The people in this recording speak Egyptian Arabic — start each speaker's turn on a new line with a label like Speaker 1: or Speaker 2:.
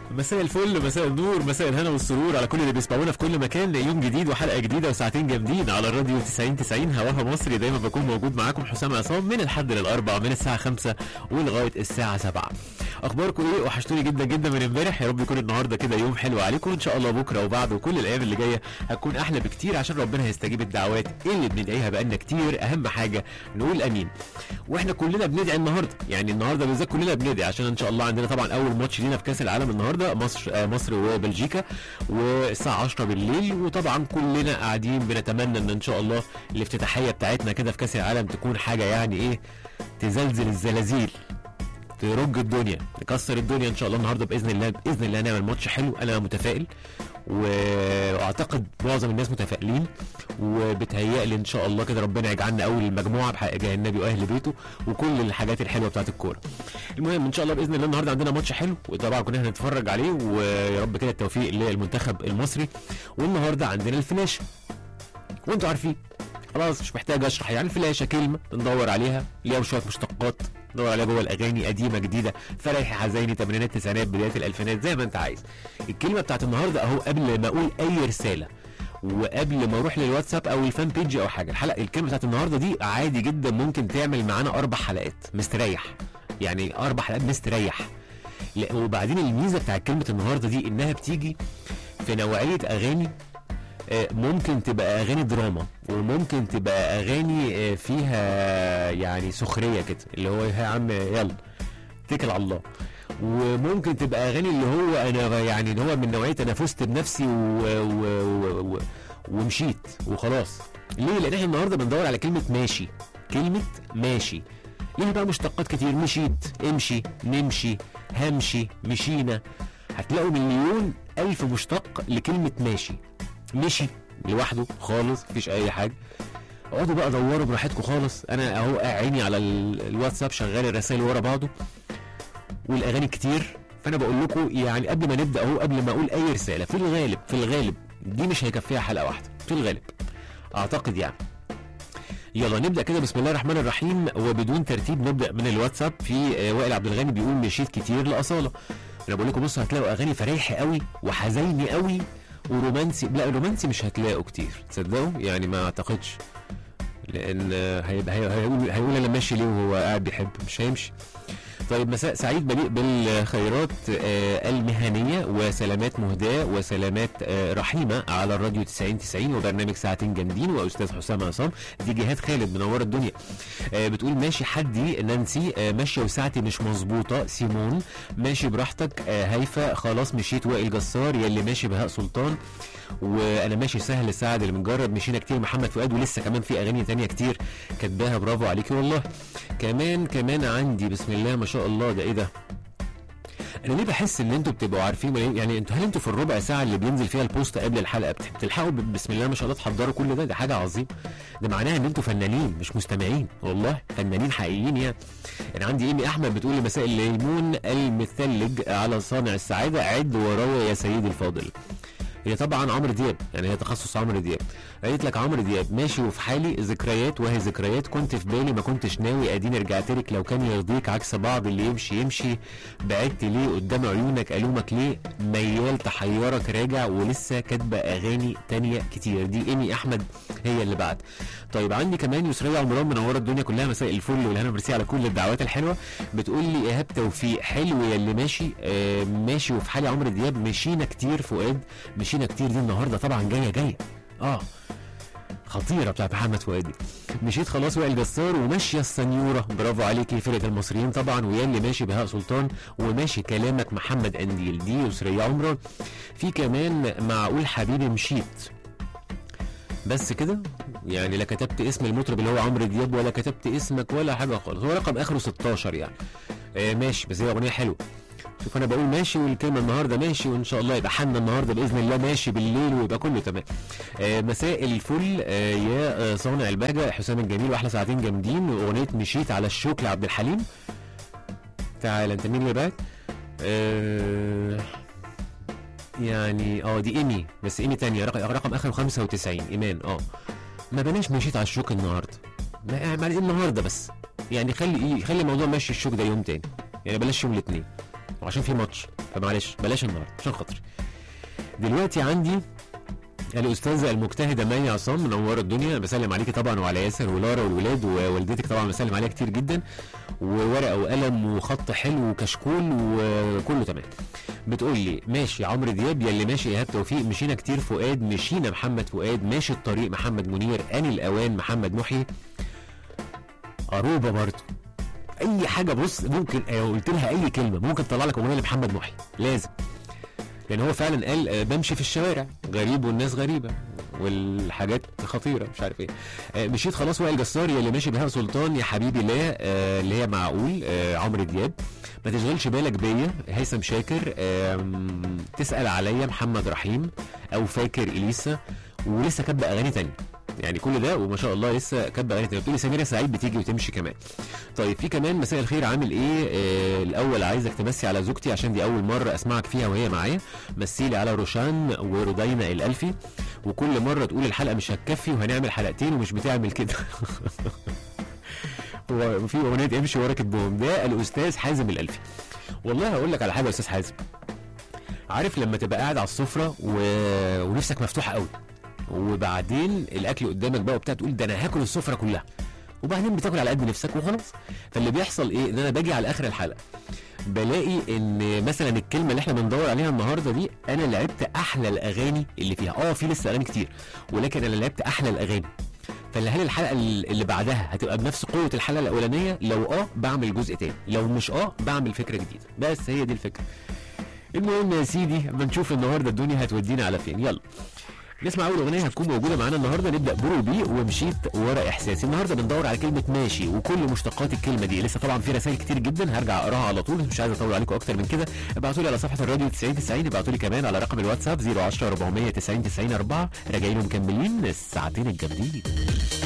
Speaker 1: مساء الفل مساء النور مساء الهنا والسرور على كل اللي بيسمعونا في كل مكان يوم جديد وحلقه جديده وساعتين جامدين على الراديو 90 90 هواها مصري دايما بكون موجود معاكم حسام عصام من الحد للاربع من الساعه 5 ولغايه الساعه 7 اخباركم ايه وحشتوني جدا جدا من امبارح يا رب يكون النهارده كده يوم حلو عليكم وان شاء الله بكره وبعده وكل الايام اللي جايه هتكون احلى بكتير عشان ربنا هيستجيب الدعوات اللي بندعيها بقالنا كتير اهم حاجه نقول امين واحنا كلنا بندعي النهارده يعني النهارده بالذات كلنا بندعي عشان ان شاء الله عندنا طبعا اول ماتش لينا في كاس العالم النهارده مصر آه مصر وبلجيكا والساعه 10 بالليل وطبعا كلنا قاعدين بنتمنى ان ان شاء الله الافتتاحيه بتاعتنا كده في كاس العالم تكون حاجه يعني ايه تزلزل الزلازل ترج الدنيا نكسر الدنيا ان شاء الله النهارده باذن الله باذن الله نعمل ماتش حلو انا متفائل واعتقد معظم الناس متفائلين وبتهيألي ان شاء الله كده ربنا يجعلنا اول المجموعه بحق جاه النبي واهل بيته وكل الحاجات الحلوه بتاعت الكوره المهم ان شاء الله باذن الله النهارده عندنا ماتش حلو وطبعا كنا هنتفرج عليه ويا رب كده التوفيق للمنتخب المصري والنهارده عندنا الفلاشه وانتوا عارفين خلاص مش محتاج اشرح يعني الفلاشه كلمه بندور عليها ليها شويه مشتقات ندور عليها جوه الاغاني قديمه جديده فرايحي حزيني تمانينات تسعينات بدايه الالفينات زي ما انت عايز الكلمه بتاعت النهارده اهو قبل ما اقول اي رساله وقبل ما اروح للواتساب او الفان بيج او حاجه الحلقه الكلمه بتاعت النهارده دي عادي جدا ممكن تعمل معانا اربع حلقات مستريح يعني اربع حلقات مستريح لا وبعدين الميزه بتاعت كلمه النهارده دي انها بتيجي في نوعيه اغاني آه، ممكن تبقى اغاني دراما وممكن تبقى اغاني آه، فيها يعني سخريه كده اللي هو يا عم يلا اتكل على الله وممكن تبقى اغاني اللي هو انا يعني اللي هو من نوعيه انا فزت بنفسي و... و... و... و... ومشيت وخلاص ليه لان احنا النهارده بندور على كلمه ماشي كلمه ماشي ليها بقى مشتقات كتير مشيت امشي نمشي همشي مشينا هتلاقوا مليون الف مشتق لكلمه ماشي مشي لوحده خالص مفيش اي حاجه اقعدوا بقى دوروا براحتكم خالص انا اهو عيني على ال- الواتساب شغال الرسائل ورا بعضه والاغاني كتير فانا بقول لكم يعني قبل ما نبدا اهو قبل ما اقول اي رساله في الغالب في الغالب دي مش هيكفيها حلقه واحده في الغالب اعتقد يعني يلا نبدا كده بسم الله الرحمن الرحيم وبدون ترتيب نبدا من الواتساب في آه، وائل عبد الغني بيقول مشيت كتير لاصاله انا بقول لكم بصوا هتلاقوا اغاني فريحي قوي وحزيني قوي ورومانسي لا رومانسي مش هتلاقوا كتير تصدقوا يعني ما اعتقدش لان آه، هيبقى هي- هيقول هيقول انا ماشي ليه وهو قاعد بيحب مش هيمشي طيب مساء سعيد مليء بالخيرات آه، المهنيه وسلامات مهداه وسلامات آه، رحيمه على الراديو 90 90 وبرنامج ساعتين جامدين واستاذ حسام عصام دي جهاد خالد منوره الدنيا آه، بتقول ماشي حدي نانسي آه، ماشيه وساعتي مش مظبوطه سيمون ماشي براحتك آه، هيفا خلاص مشيت وائل جسار يلي ماشي بهاء سلطان وانا ماشي سهل سعد اللي بنجرب مشينا كتير محمد فؤاد ولسه كمان في اغاني تانية كتير كاتباها برافو عليكي والله كمان كمان عندي بسم الله ما شاء الله ده ايه ده انا ليه بحس ان انتوا بتبقوا عارفين يعني انتوا هل انتوا في الربع ساعه اللي بينزل فيها البوست قبل الحلقه بت- بتلحقوا ب- بسم الله ما شاء الله تحضروا كل ده ده حاجه عظيمه ده معناها ان انتوا فنانين مش مستمعين والله فنانين حقيقيين يعني انا عندي ايمي احمد بتقول لي مساء الليمون المثلج على صانع السعاده عد ورايا يا سيدي الفاضل هي طبعا عمرو دياب يعني هي تخصص عمرو دياب قالت لك عمرو دياب ماشي وفي حالي ذكريات وهي ذكريات كنت في بالي ما كنتش ناوي اديني رجعت لك لو كان يرضيك عكس بعض اللي يمشي يمشي بعدت ليه قدام عيونك الومك ليه ميال تحيرك راجع ولسه كاتبه اغاني تانية كتير دي ايمي احمد هي اللي بعد طيب عندي كمان يسرية عمران منوره الدنيا كلها مساء الفل والهنا ميرسي على كل الدعوات الحلوه بتقول لي ايهاب توفيق حلو يا اللي ماشي آه ماشي وفي حالي عمرو دياب مشينا كتير فؤاد مشينا كتير دي النهارده طبعا جايه جايه اه خطيره بتاعت محمد فؤاد مشيت خلاص وائل جسار وماشيه السنيوره برافو عليكي فرقه المصريين طبعا ويا اللي ماشي بهاء سلطان وماشي كلامك محمد انديل دي يسرية عمره في كمان معقول حبيبي مشيت بس كده يعني لا كتبت اسم المطرب اللي هو عمرو دياب ولا كتبت اسمك ولا حاجه خالص هو رقم اخره 16 يعني آه ماشي بس هي اغنيه حلوه شوف انا بقول ماشي والكلمه النهارده ماشي وان شاء الله يبقى حنا النهارده باذن الله ماشي بالليل ويبقى كله تمام آه مساء الفل آه يا آه صانع البهجه حسام الجميل واحلى ساعتين جامدين واغنيه مشيت على الشوك لعبد الحليم تعال انت مين اللي بعت آه يعني اه دي ايمي بس ايمي تانية رقم, رقم اخره 95 ايمان اه ما بلاش مشيت على الشوك النهارده ما ما النهارده بس يعني خلي ايه خلي موضوع مشي الشوك ده يوم تاني يعني بلاش يوم الاثنين وعشان في ماتش فمعلش بلاش النهارده عشان خاطري دلوقتي عندي الاستاذه المجتهده مي عصام منوره الدنيا بسلم عليكي طبعا وعلى ياسر ولارا والولاد ووالدتك طبعا بسلم عليها كتير جدا وورقه وقلم وخط حلو وكشكول وكله تمام بتقول لي ماشي عمرو دياب يا اللي ماشي ايهاب توفيق مشينا كتير فؤاد مشينا محمد فؤاد ماشي الطريق محمد منير اني الاوان محمد محي عروبه برضه اي حاجه بص ممكن لو قلت لها اي كلمه ممكن تطلع لك اغنيه لمحمد محي لازم لان هو فعلا قال آه، بمشي في الشوارع غريب والناس غريبه والحاجات خطيره مش عارف ايه آه، مشيت خلاص وائل جسار يا اللي ماشي بهاء سلطان يا حبيبي لا آه، اللي هي معقول آه، عمرو دياب ما تشغلش بالك بيا هيثم شاكر آم، تسال عليا محمد رحيم او فاكر اليسا ولسه كاتبه اغاني تانية يعني كل ده وما شاء الله لسه كاتبه اغاني تانية بتقولي سميره سعيد بتيجي وتمشي كمان طيب في كمان مساء الخير عامل ايه آه الاول عايزك تمسي على زوجتي عشان دي اول مره اسمعك فيها وهي معايا مسيلي على روشان ورودينا الالفي وكل مره تقول الحلقه مش هتكفي وهنعمل حلقتين ومش بتعمل كده هو في اغنيه امشي ورا كتبهم ده الاستاذ حازم الالفي والله هقول لك على حاجه يا استاذ حازم عارف لما تبقى قاعد على السفره و... ونفسك مفتوحه قوي وبعدين الاكل قدامك بقى وبتاع تقول ده انا هاكل السفره كلها وبعدين بتاكل على قد نفسك وخلاص فاللي بيحصل ايه ان انا باجي على اخر الحلقه بلاقي ان مثلا الكلمه اللي احنا بندور عليها النهارده دي انا لعبت احلى الاغاني اللي فيها اه في لسه اغاني كتير ولكن انا لعبت احلى الاغاني فهل هل الحلقه اللي بعدها هتبقى بنفس قوه الحلقه الاولانيه لو اه بعمل جزء تاني لو مش اه بعمل فكره جديده بس هي دي الفكره المهم يا سيدي بنشوف النهارده الدنيا هتودينا على فين يلا نسمع اول اغنيه هتكون موجوده معانا النهارده نبدا برو بي ومشيت ورا احساسي النهارده بندور على كلمه ماشي وكل مشتقات الكلمه دي لسه طبعا في رسائل كتير جدا هرجع اقراها على طول مش عايز اطول عليكم اكتر من كده ابعتوا لي على صفحه الراديو 90 90 ابعتوا لي كمان على رقم الواتساب 010 490 90 4 راجعين ومكملين الساعتين الجامدين